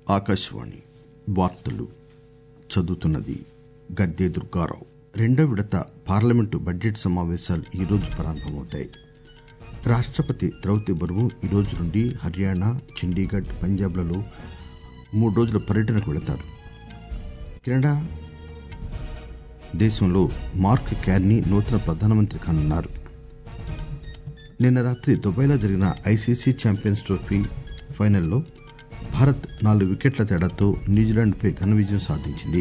ఆకాశవాణి వార్తలు చదువుతున్నది గద్దే దుర్గారావు రెండో విడత పార్లమెంటు బడ్జెట్ సమావేశాలు ఈరోజు ప్రారంభమవుతాయి రాష్టపతి ద్రౌపది ముర్ము ఈ రోజు నుండి హర్యానా చండీగఢ్ పంజాబ్లలో మూడు రోజుల పర్యటనకు వెళతారు కెనడా దేశంలో మార్క్ క్యార్నీ నూతన ప్రధానమంత్రి కానున్నారు నిన్న రాత్రి దుబాయ్లో జరిగిన ఐసీసీ ఛాంపియన్స్ ట్రోఫీ ఫైనల్లో భారత్ నాలుగు వికెట్ల తేడాతో న్యూజిలాండ్పై ఘన విజయం సాధించింది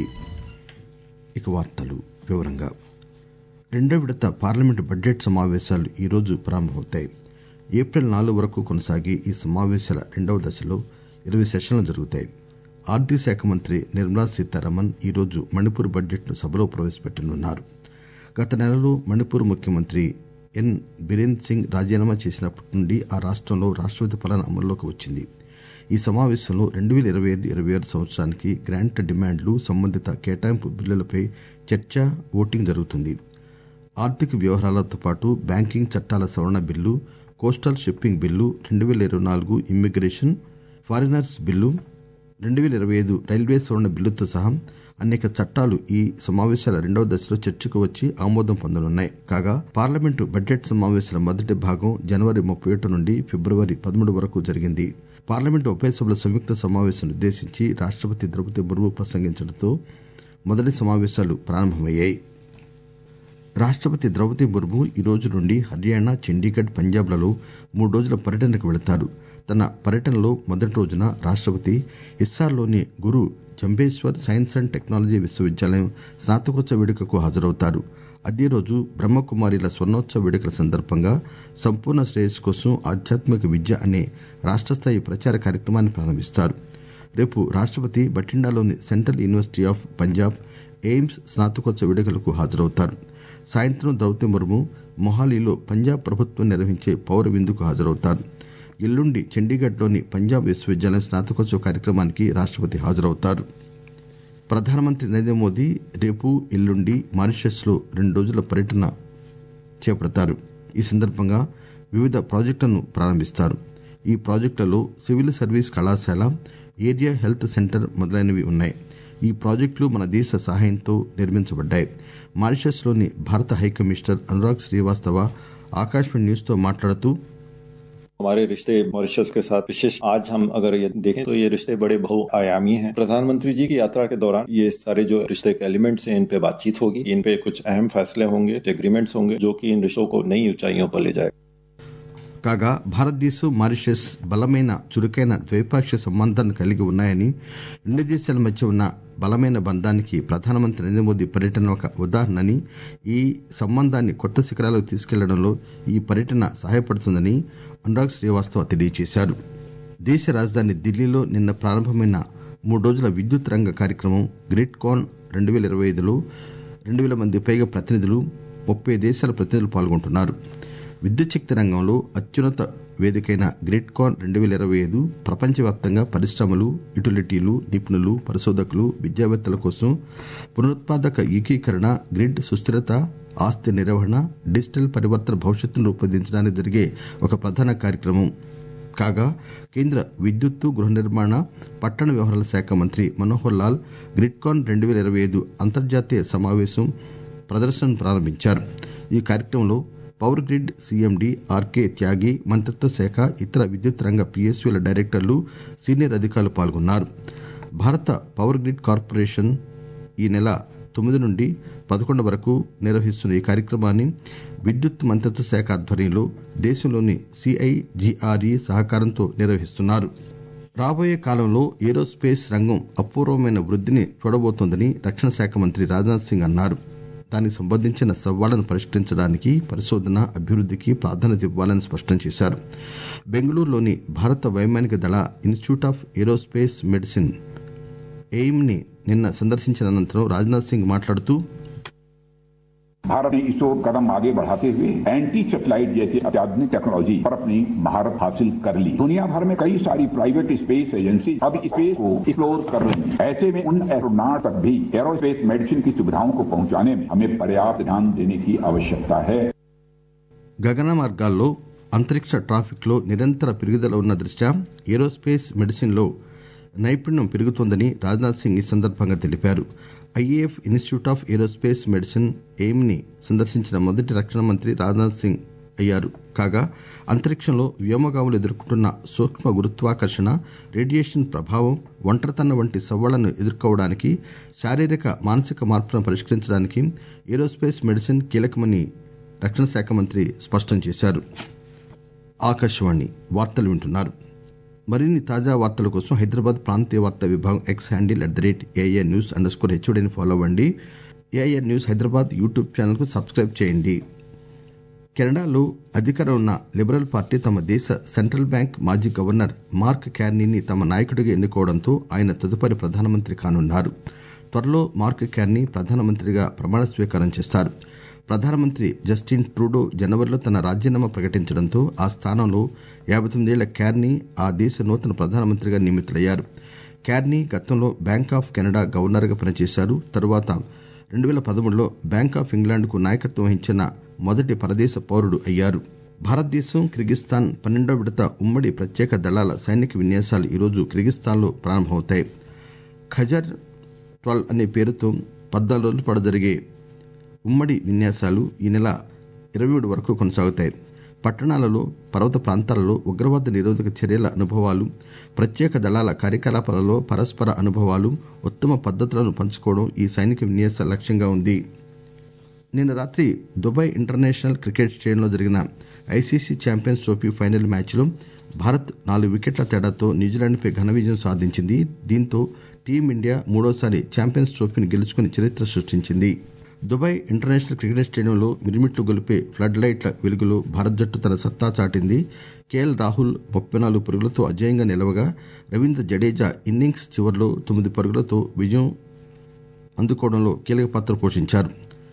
ఇక వార్తలు వివరంగా రెండో విడత పార్లమెంటు బడ్జెట్ సమావేశాలు ఈరోజు ప్రారంభమవుతాయి ఏప్రిల్ నాలుగు వరకు కొనసాగే ఈ సమావేశాల రెండవ దశలో ఇరవై సెషన్లు జరుగుతాయి ఆర్థిక శాఖ మంత్రి నిర్మలా సీతారామన్ ఈరోజు మణిపూర్ బడ్జెట్ను సభలో ప్రవేశపెట్టనున్నారు గత నెలలో మణిపూర్ ముఖ్యమంత్రి ఎన్ బిరేన్ సింగ్ రాజీనామా చేసినప్పటి నుండి ఆ రాష్టంలో రాష్టపతి పాలన అమల్లోకి వచ్చింది ఈ సమావేశంలో రెండు పేల ఇరవై ఐదు ఇరవై ఆరు సంవత్సరానికి గ్రాంట్ డిమాండ్లు సంబంధిత కేటాయింపు బిల్లులపై చర్చ ఓటింగ్ జరుగుతుంది ఆర్థిక వ్యవహారాలతో పాటు బ్యాంకింగ్ చట్టాల సవరణ బిల్లు కోస్టల్ షిప్పింగ్ బిల్లు రెండు పేల ఇరవై నాలుగు ఇమ్మిగ్రేషన్ ఫారినర్స్ బిల్లు రెండు పేల ఇరవై ఐదు రైల్వే సవరణ బిల్లుతో సహా అనేక చట్టాలు ఈ సమావేశాల రెండవ దశలో చర్చకు వచ్చి ఆమోదం పొందనున్నాయి కాగా పార్లమెంటు బడ్జెట్ సమావేశాల మొదటి భాగం జనవరి ముప్పై ఒకటి నుండి ఫిబ్రవరి పదమూడు వరకు జరిగింది పార్లమెంటు ఉభయ సభల సంయుక్త సమావేశం ఉద్దేశించి రాష్టపతి ద్రౌపది ముర్ము ప్రసంగించడంతో మొదటి సమావేశాలు ప్రారంభమయ్యాయి రాష్టపతి ద్రౌపది ముర్ము ఈ రోజు నుండి హర్యానా చండీగఢ్ పంజాబ్లలో మూడు రోజుల పర్యటనకు వెళతారు తన పర్యటనలో మొదటి రోజున రాష్టపతి హిస్సార్లోని Guru Jambheshwar science and technology విశ్వవిద్యాలయం స్నాతకోత్సవ వేడుకకు హాజరవుతారు అదే రోజు బ్రహ్మకుమారిల స్వర్ణోత్సవ వేడుకల సందర్భంగా సంపూర్ణ శ్రేయస్సు కోసం ఆధ్యాత్మిక విద్య అనే రాష్టస్థాయి ప్రచార కార్యక్రమాన్ని ప్రారంభిస్తారు రేపు రాష్టపతి బఠిండాలోని central university of Punjab AIIMS స్నాతకోత్సవ వేడుకలకు హాజరవుతారు సాయంత్రం ద్రౌపది ముర్ము మొహాలీలో పంజాబ్ ప్రభుత్వం నిర్వహించే పౌర విందుకు హాజరవుతారు ఎల్లుండి చండీగఢ్లోని పంజాబ్ విశ్వవిద్యాలయం స్నాతకోత్సవ కార్యక్రమానికి రాష్టపతి హాజరవుతారు ప్రధానమంత్రి నరేంద్ర మోదీ రేపు ఎల్లుండి మారిషస్ లో రెండు రోజుల పర్యటన చేపడతారు ఈ సందర్భంగా వివిధ ప్రాజెక్టులను ప్రారంభిస్తారు ఈ ప్రాజెక్టులలో సివిల్ సర్వీస్ కళాశాల ఏరియా హెల్త్ సెంటర్ మొదలైనవి ఉన్నాయి ఈ ప్రాజెక్టులు మన దేశ సహాయంతో నిర్మించబడ్డాయి మారిషస్ లోని భారత హైకమిషనర్ అనురాగ్ శ్రీవాస్తవ ఆకాశవాణి న్యూస్ తో మాట్లాడుతూ हमारे रिश्ते मॉरिशस के साथ विशेष आज हम अगर ये देखें तो ये रिश्ते बड़े बहुआयामी हैं प्रधानमंत्री जी की यात्रा के दौरान ये सारे जो रिश्ते के एलिमेंट्स हैं इन पे बातचीत होगी इन पे कुछ अहम फैसले होंगे एग्रीमेंट्स होंगे जो कि इन रिश्तों को नई ऊंचाइयों पर ले जाए కాగా భారతదేశం మారిషస్ బలమైన చురుకైన ద్వైపాక్షిక సంబంధాన్ని కలిగి ఉన్నాయని రెండు దేశాల మధ్య ఉన్న బలమైన బంధానికి ప్రధానమంత్రి నరేంద్ర మోదీ పర్యటన ఒక ఉదాహరణని ఈ సంబంధాన్ని కొత్త శిఖరాలకు తీసుకెళ్లడంలో ఈ పర్యటన సహాయపడుతుందని అనురాగ్ శ్రీవాస్తవ తెలియజేశారు దేశ రాజధాని ఢిల్లీలో నిన్న ప్రారంభమైన మూడు రోజుల విద్యుత్ రంగ కార్యక్రమం గ్రిడ్ కాన్ రెండు పేల ఇరవై ఐదులో రెండు వేల మంది పైగా ప్రతినిధులు ముప్పై దేశాల ప్రతినిధులు పాల్గొంటున్నారు విద్యుత్ శక్తి రంగంలో అత్యున్నత వేదికైన గ్రిడ్ కాన్ రెండు వేల ఇరవై ఐదు ప్రపంచవ్యాప్తంగా పరిశ్రమలు యుటిలిటీలు నిపుణులు పరిశోధకులు విద్యావేత్తల కోసం పునరుత్పాదక ఏకీకరణ గ్రిడ్ సుస్థిరత ఆస్తి నిర్వహణ డిజిటల్ పరివర్తన భవిష్యత్తును రూపొందించడానికి జరిగే ఒక ప్రధాన కార్యక్రమం కాగా కేంద్ర విద్యుత్తు గృహ నిర్మాణ పట్టణ వ్యవహారాల శాఖ మంత్రి మనోహర్ లాల్ గ్రిడ్కాన్ రెండు వేల ఇరవై ఐదు అంతర్జాతీయ సమావేశం ప్రదర్శనను ప్రారంభించారు ఈ కార్యక్రమంలో power grid CMD RK Tyagi మంత్రిత్వ శాఖ ఇతర విద్యుత్ రంగ పిఎస్యుల డైరెక్టర్లు సీనియర్ అధికారులు పాల్గొన్నారు భారత పవర్ గ్రిడ్ కార్పొరేషన్ ఈ నెల తొమ్మిది నుండి పదకొండు వరకు నిర్వహిస్తున్న ఈ కార్యక్రమాన్ని విద్యుత్ మంత్రిత్వ శాఖ ఆధ్వర్యంలో దేశంలోని సిఐజిఆర్ఈ సహకారంతో నిర్వహిస్తున్నారు రాబోయే కాలంలో ఏరోస్పేస్ రంగం అపూర్వమైన వృద్ధిని చూడబోతోందని రక్షణ శాఖ మంత్రి రాజ్నాథ్ సింగ్ అన్నారు దానికి సంబంధించిన సవాళ్లను పరిష్కరించడానికి పరిశోధన అభివృద్ధికి ప్రాధాన్యత ఇవ్వాలని స్పష్టం చేశారు బెంగళూరులోని భారత వైమానిక దళ ఇన్స్టిట్యూట్ ఆఫ్ ఏరోస్పేస్ మెడిసిన్ ఎయిమ్ ని నిన్న సందర్శించిన అనంతరం రాజ్నాథ్ సింగ్ మాట్లాడుతూ भारत ने इस ओर कदम आगे बढ़ाते हुए एंटी सेटेलाइट जैसी अत्याधुनिक टेक्नोलॉजी पर अपनी महारत हासिल कर ली दुनिया भर में कई सारी प्राइवेट स्पेस एजेंसी अब स्पेस को एक्सप्लोर कर रही हैं ऐसे में उन एस्ट्रोनॉट तक भी एरोस्पेस मेडिसिन की सुविधाओं को पहुंचाने में हमें पर्याप्त ध्यान देने की आवश्यकता है గగన మార్గాల్లో అంతరిక్ష ట్రాఫిక్ లో నిరంతర పెరుగుదల ఉన్న దృష్ట్యా ఏరోస్పేస్ మెడిసిన్ లో నైపుణ్యం పెరుగుతోందని రాజ్నాథ్ సింగ్ ఈ సందర్భంగా తెలిపారు IAF institute of aerospace medicine ఎయిమ్ ని సందర్శించిన మొదటి రక్షణ మంత్రి రాజ్నాథ్ సింగ్ అయ్యారు కాగా అంతరిక్షంలో వ్యోమగాములు ఎదుర్కొంటున్న సూక్ష్మ గురుత్వాకర్షణ రేడియేషన్ ప్రభావం ఒంటరితనం వంటి సవాళ్లను ఎదుర్కోవడానికి శారీరక మానసిక మార్పులను పరిష్కరించడానికి ఏరోస్పేస్ మెడిసిన్ కీలకమని రక్షణ శాఖ మంత్రి స్పష్టం చేశారు ఆకాశవాణి వార్తలు వింటున్నారు మరిన్ని తాజా వార్తల కోసం హైదరాబాద్ ప్రాంతీయ వార్తా విభాగం X handle at the rate AIR news underscore హెచ్ఓడిని ఫాలో అవ్వండి ఏఐఆర్ న్యూస్ హైదరాబాద్ యూట్యూబ్ ఛానల్కు సబ్స్క్రైబ్ చేయండి కెనడాలో అధికారం ఉన్న లిబరల్ పార్టీ తమ దేశ సెంట్రల్ బ్యాంక్ మాజీ గవర్నర్ మార్క్ క్యార్నీని తమ నాయకుడిగా ఎన్నుకోవడంతో ఆయన తదుపరి ప్రధానమంత్రి కానున్నారు త్వరలో మార్క్ క్యార్నీ ప్రధానమంత్రిగా ప్రమాణ స్వీకారం చేస్తారు ప్రధానమంత్రి జస్టిన్ ట్రూడో జనవరిలో తన రాజీనామా ప్రకటించడంతో ఆ స్థానంలో యాబై తొమ్మిదేళ్ల క్యార్నీ ఆ దేశ నూతన ప్రధానమంత్రిగా నియమితులయ్యారు క్యార్నీ గతంలో బ్యాంక్ ఆఫ్ కెనడా గవర్నర్గా పనిచేశారు తరువాత రెండు వేల పదమూడులో బ్యాంక్ ఆఫ్ ఇంగ్లాండ్కు నాయకత్వం వహించిన మొదటి పరదేశ పౌరుడు అయ్యారు భారతదేశం కిర్గిస్థాన్ పన్నెండో విడత ఉమ్మడి ప్రత్యేక దళాల సైనిక విన్యాసాలు ఈరోజు కిర్గిస్థాన్లో ప్రారంభమవుతాయి ఖజర్ ట్వెల్వ్ అనే పేరుతో పద్నాలుగు రోజుల పాటు జరిగే ఉమ్మడి విన్యాసాలు ఈ నెల ఇరవై ఏడు వరకు కొనసాగుతాయి పట్టణాలలో పర్వత ప్రాంతాలలో ఉగ్రవాద నిరోధక చర్యల అనుభవాలు ప్రత్యేక దళాల కార్యకలాపాలలో పరస్పర అనుభవాలు ఉత్తమ పద్దతులను పంచుకోవడం ఈ సైనిక విన్యాస లక్ష్యంగా ఉంది నిన్న రాత్రి దుబాయ్ ఇంటర్నేషనల్ క్రికెట్ స్టేడియంలో జరిగిన ఐసీసీ ఛాంపియన్స్ ట్రోఫీ ఫైనల్ మ్యాచ్లో భారత్ నాలుగు వికెట్ల తేడాతో న్యూజిలాండ్పై ఘన విజయం సాధించింది దీంతో టీమిండియా మూడోసారి ఛాంపియన్స్ ట్రోఫీని గెలుచుకుని చరిత్ర సృష్టించింది దుబాయ్ ఇంటర్నేషనల్ క్రికెట్ స్టేడియంలో మిరుమిట్లు గొలిపే ఫ్లడ్ లైట్ల వెలుగులో భారత్ జట్టు తన సత్తా చాటింది కేఎల్ రాహుల్ ముప్పై నాలుగు పరుగులతో అజేయంగా నిలవగా రవీంద్ర జడేజా ఇన్నింగ్స్ చివరిలో తొమ్మిది పరుగులతో విజయం అందుకోవడంలో కీలక పాత్ర పోషించారు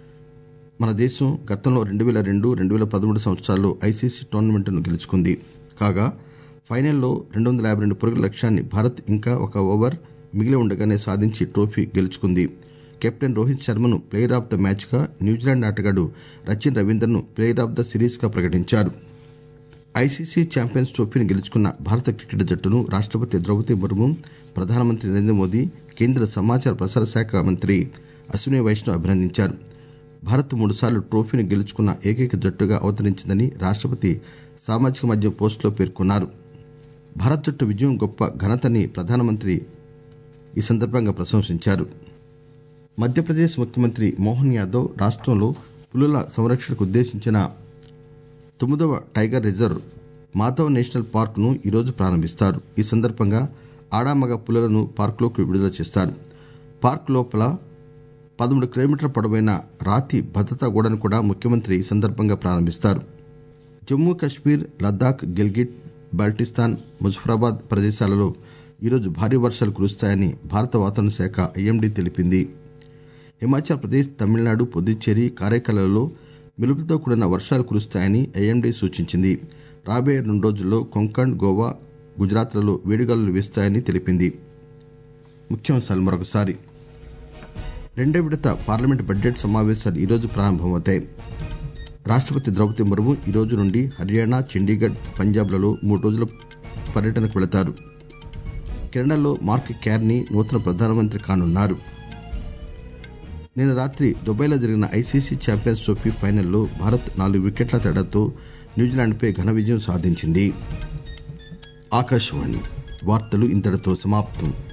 మన దేశం గతంలో రెండు వేల రెండు రెండు వేల పదమూడు సంవత్సరాల్లో ఐసీసీ టోర్నమెంట్ను గెలుచుకుంది కాగా ఫైనల్లో రెండు వందల యాభై రెండు పరుగుల లక్ష్యాన్ని భారత్ ఇంకా ఒక ఓవర్ మిగిలి ఉండగానే సాధించి ట్రోఫీ గెలుచుకుంది కెప్టెన్ రోహిత్ శర్మను ప్లేయర్ ఆఫ్ ద మ్యాచ్గా న్యూజిలాండ్ ఆటగాడు రచిన్ రవీందర్ను ప్లేయర్ ఆఫ్ ద సిరీస్గా ప్రకటించారు ఐసీసీ ఛాంపియన్స్ ట్రోఫీని గెలుచుకున్న భారత క్రికెట్ జట్టును రాష్టపతి ద్రౌపది ముర్ము ప్రధానమంత్రి నరేంద్ర మోదీ కేంద్ర సమాచార ప్రసార శాఖ మంత్రి అశ్విని వైష్ణవ్ అభినందించారు భారత్ మూడుసార్లు ట్రోఫీని గెలుచుకున్న ఏకైక జట్టుగా అవతరించిందని రాష్టపతి సామాజిక మాధ్యమ పోస్టులో పేర్కొన్నారు భారత్ జట్టు విజయం గొప్ప ఘనతని ప్రధానమంత్రి ఈ సందర్భంగా ప్రశంసించారు మధ్యప్రదేశ్ ముఖ్యమంత్రి మోహన్ యాదవ్ రాష్ట్రంలో పులుల సంరక్షణకు ఉద్దేశించిన తొమ్మిదవ tiger reserve Madhav national park ను ఈరోజు ప్రారంభిస్తారు ఈ సందర్భంగా ఆడామగ పులులను పార్కులోకి విడుదల చేస్తారు పార్క్ లోపల పదమూడు కిలోమీటర్ల పొడవైన రాతి భద్రతా గోడను కూడా ముఖ్యమంత్రి ఈ సందర్భంగా ప్రారంభిస్తారు జమ్మూ కశ్మీర్ లద్దాఖ్ గిల్గిట్ బాల్టిస్తాన్ ముజఫరాబాద్ ప్రదేశాలలో ఈరోజు భారీ వర్షాలు కురుస్తాయని భారత వాతావరణ శాఖ ఐఎండీ తెలిపింది హిమాచల్ ప్రదేశ్ తమిళనాడు పుదుచ్చేరి కారైకాలలో మెరుపులతో కూడిన వర్షాలు కురుస్తాయని ఐఎండీ సూచించింది రాబోయే రెండు రోజుల్లో కొంకణ్ గోవా గుజరాత్లలో వేడిగాలులు వీస్తాయని తెలిపింది ముఖ్యాంశాలు మరొకసారి రెండో విడత పార్లమెంట్ బడ్జెట్ సమావేశాలు ఈరోజు ప్రారంభమవుతాయి రాష్టపతి ద్రౌపది ముర్ము ఈ రోజు నుండి హర్యానా చండీగఢ్ పంజాబ్లలో మూడు రోజుల పర్యటనకు వెళతారు కెనడాలో మార్క్ క్యార్నీ నూతన ప్రధానమంత్రి కానున్నారు నిన్న రాత్రి దుబాయ్లో జరిగిన ఐసీసీ ఛాంపియన్స్ ట్రోఫీ ఫైనల్లో భారత్ నాలుగు వికెట్ల తేడాతో న్యూజిలాండ్పై ఘన విజయం సాధించింది ఆకాశవాణి వార్తలు ఇంతటితో సమాప్తం